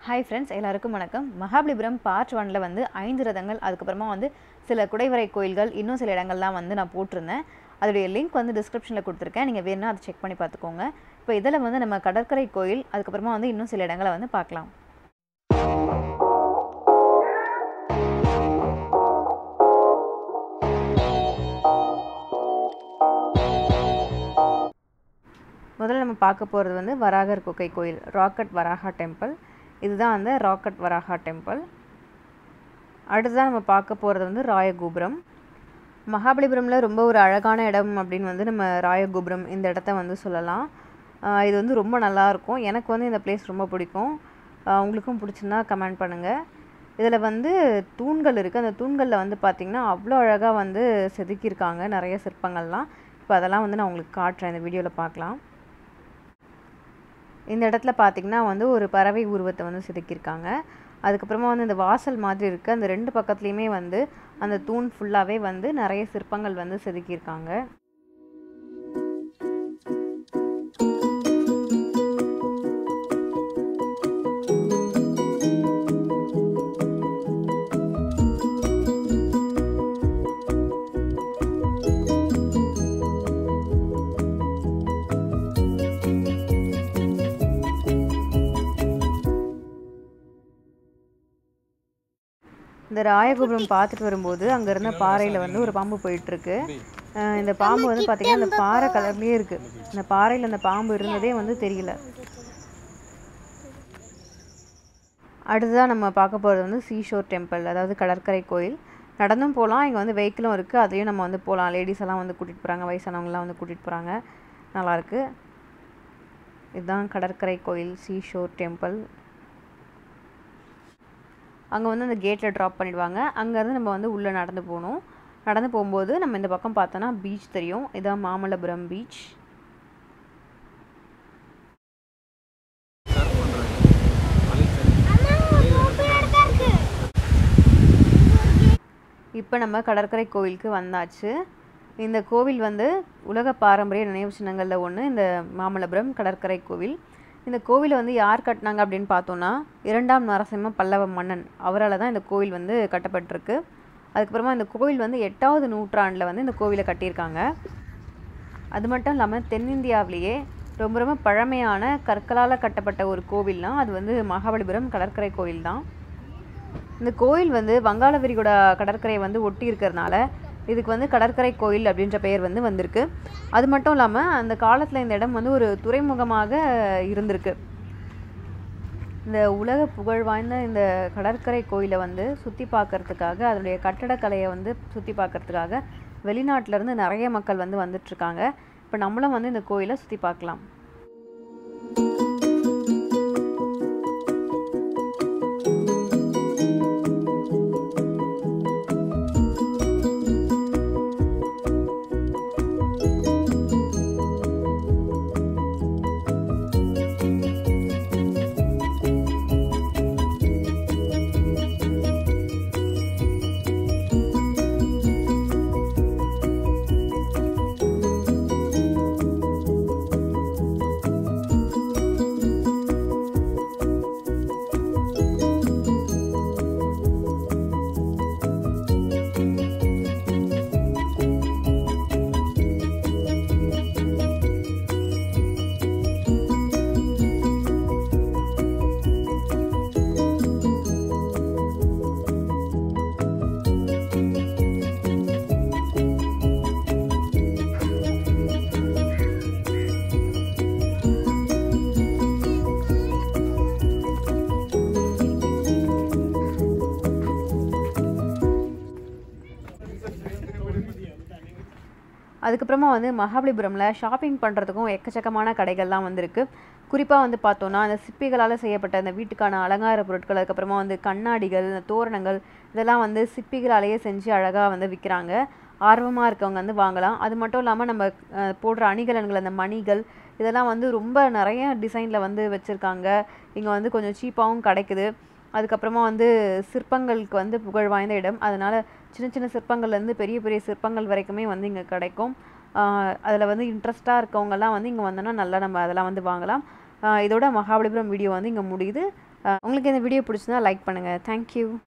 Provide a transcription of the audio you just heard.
hi friends எல்லாருக்கும் வணக்கம் Mahabalipuram part ஒனில் வந்து ஐந்து ரதங்கள் அதுக்கப்புறமா வந்து சில குடைவரை கோயில்கள் இன்னும் சில இடங்கள்லாம் வந்து நான் போட்டிருந்தேன் அதோடைய லிங்க் வந்து டிஸ்கிரிப்ஷனில் கொடுத்துருக்கேன் நீங்கள் வேணும்னா அதை செக் பண்ணி பார்த்துக்கோங்க இப்போ இதில் வந்து நம்ம கடற்கரை கோயில் அதுக்கப்புறமா வந்து இன்னும் சில இடங்களை வந்து பார்க்கலாம் முதல்ல நம்ம பார்க்க போகிறது வந்து வராகர் குகை கோயில் ராக்கெட் வராகா டெம்பிள் இதுதான் வந்து ராக்கெட் வராகா டெம்பிள் அடுத்ததான் நம்ம பார்க்க போகிறது வந்து ராயகோபுரம் மகாபலிபுரமில் ரொம்ப ஒரு அழகான இடம் அப்படின்னு வந்து நம்ம ராயகோபுரம் இந்த இடத்த வந்து சொல்லலாம் ஆஹ் இது வந்து ரொம்ப நல்லா இருக்கும் எனக்கு வந்து இந்த பிளேஸ் ரொம்ப பிடிக்கும் ஆஹ் உங்களுக்கும் பிடிச்சிருந்தா கமெண்ட் பண்ணுங்கள் இதில் வந்து தூண்கள் இருக்குது அந்த தூண்களில் வந்து பார்த்திங்கன்னா அவ்வளோ அழகாக வந்து செதுக்கியிருக்காங்க நிறைய சிற்பங்கள்லாம் இப்போ அதெல்லாம் வந்து நான் உங்களுக்கு காட்டுறேன் இந்த வீடியோவில் பார்க்கலாம் இந்த இடத்துல பார்த்திங்கன்னா வந்து ஒரு பறவை உருவத்தை வந்து செதுக்கியிருக்காங்க அதுக்கப்புறமா வந்து இந்த வாசல் மாதிரி இருக்குது அந்த ரெண்டு பக்கத்துலேயுமே வந்து அந்த தூண் ஃபுல்லாகவே வந்து நிறைய சிற்பங்கள் வந்து செதுக்கியிருக்காங்க இந்த ராயகோபுரம் பார்த்துட்டு வரும்போது அங்கே இருந்த பாறையில் வந்து ஒரு பாம்பு போயிட்டுருக்கு இந்த பாம்பு வந்து பார்த்திங்கன்னா இந்த பாறை கலர்லேயே இருக்குது இந்த பாறையில் அந்த பாம்பு இருந்ததே வந்து தெரியல அடுத்ததாக நம்ம பார்க்க போகிறது வந்து சீஷோர் டெம்பிள் அதாவது கடற்கரை கோயில் நடந்தும் போகலாம் இங்கே வந்து வெஹிக்கிளும் இருக்குது அதையும் நம்ம வந்து போகலாம் லேடிஸ் எல்லாம் வந்து கூட்டிகிட்டு போகிறாங்க வயசானவங்களாம் வந்து கூட்டிகிட்டு போகிறாங்க நல்லாயிருக்கு இதுதான் கடற்கரை கோயில் சீஷோர் டெம்பிள் அங்கே வந்து அந்த கேட்டில் ட்ராப் பண்ணிடுவாங்க அங்கேருந்து நம்ம வந்து உள்ளே நடந்து போகணும் நடந்து போகும்போது நம்ம இந்த பக்கம் பார்த்தோன்னா பீச் தெரியும் இதான் மாமல்லபுரம் பீச் இப்போ நம்ம கடற்கரை கோவிலுக்கு வந்தாச்சு இந்த கோவில் வந்து உலக பாரம்பரிய நினைவு சின்னங்களில் ஒன்று இந்த மாமல்லபுரம் கடற்கரை கோவில் இந்த கோவிலை வந்து யார் கட்டினாங்க அப்படின்னு பார்த்தோன்னா இரண்டாம் நரசிம்ம பல்லவ மன்னன் அவரால் தான் இந்த கோவில் வந்து கட்டப்பட்டிருக்கு அதுக்கப்புறமா இந்த கோவில் வந்து எட்டாவது நூற்றாண்டில் வந்து இந்த கோவிலை கட்டியிருக்காங்க அது மட்டும் இல்லாமல் தென்னிந்தியாவிலேயே ரொம்ப ரொம்ப பழமையான கற்களால் கட்டப்பட்ட ஒரு கோவில்னால் அது வந்து மகாபலிபுரம் கடற்கரை கோவில் தான் இந்த கோயில் வந்து வங்காள விரிகுடா கடற்கரையை வந்து ஒட்டி இருக்கிறதுனால இதுக்கு வந்து கடற்கரை கோயில் அப்படின்ற பெயர் வந்து வந்திருக்கு அது மட்டும் இல்லாமல் அந்த காலத்தில் இந்த இடம் வந்து ஒரு துறைமுகமாக இருந்திருக்கு இந்த உலக புகழ் வாய்ந்த இந்த கடற்கரை கோயிலை வந்து சுற்றி பார்க்கறதுக்காக அதனுடைய கட்டடக்கலையை வந்து சுற்றி பார்க்கறதுக்காக வெளிநாட்டிலேருந்து நிறைய மக்கள் வந்து வந்துட்டுருக்காங்க இப்போ நம்மளும் வந்து இந்த கோயிலை சுற்றி பார்க்கலாம் அதுக்கப்புறமா வந்து மகாபலிபுரமில் ஷாப்பிங் பண்ணுறதுக்கும் எக்கச்சக்கமான கடைகள்லாம் வந்திருக்கு குறிப்பாக வந்து பார்த்தோன்னா அந்த சிப்பிகளால் செய்யப்பட்ட அந்த வீட்டுக்கான அலங்கார பொருட்கள் அதுக்கப்புறமா வந்து கண்ணாடிகள் இந்த தோரணங்கள் இதெல்லாம் வந்து சிப்பிகளாலேயே செஞ்சு அழகாக வந்து விற்கிறாங்க ஆர்வமாக இருக்கவங்க வந்து வாங்கலாம் அது மட்டும் இல்லாமல் நம்ம அஹ், போடுற அணிகலன்கள் அந்த மணிகள் இதெல்லாம் வந்து ரொம்ப நிறைய டிசைனில் வந்து வச்சுருக்காங்க இங்கே வந்து கொஞ்சம் சீப்பாகவும் கிடைக்குது அதுக்கப்புறமா வந்து சிற்பங்களுக்கு வந்து புகழ் வாய்ந்த இடம் அதனால் சின்ன சின்ன சிற்பங்கள்லேருந்து பெரிய பெரிய சிற்பங்கள் வரைக்குமே வந்து இங்கே கிடைக்கும் அதில் வந்து இன்ட்ரெஸ்ட்டாக இருக்கவங்கெல்லாம் வந்து இங்கே வந்தோன்னா நல்லா நம்ம அதெல்லாம் வந்து வாங்கலாம் ஆஹ் இதோட மகாபலிபுரம் வீடியோ வந்து இங்கே முடியுது உங்களுக்கு இந்த வீடியோ பிடிச்சிருந்தா லைக் பண்ணுங்கள் தேங்க்யூ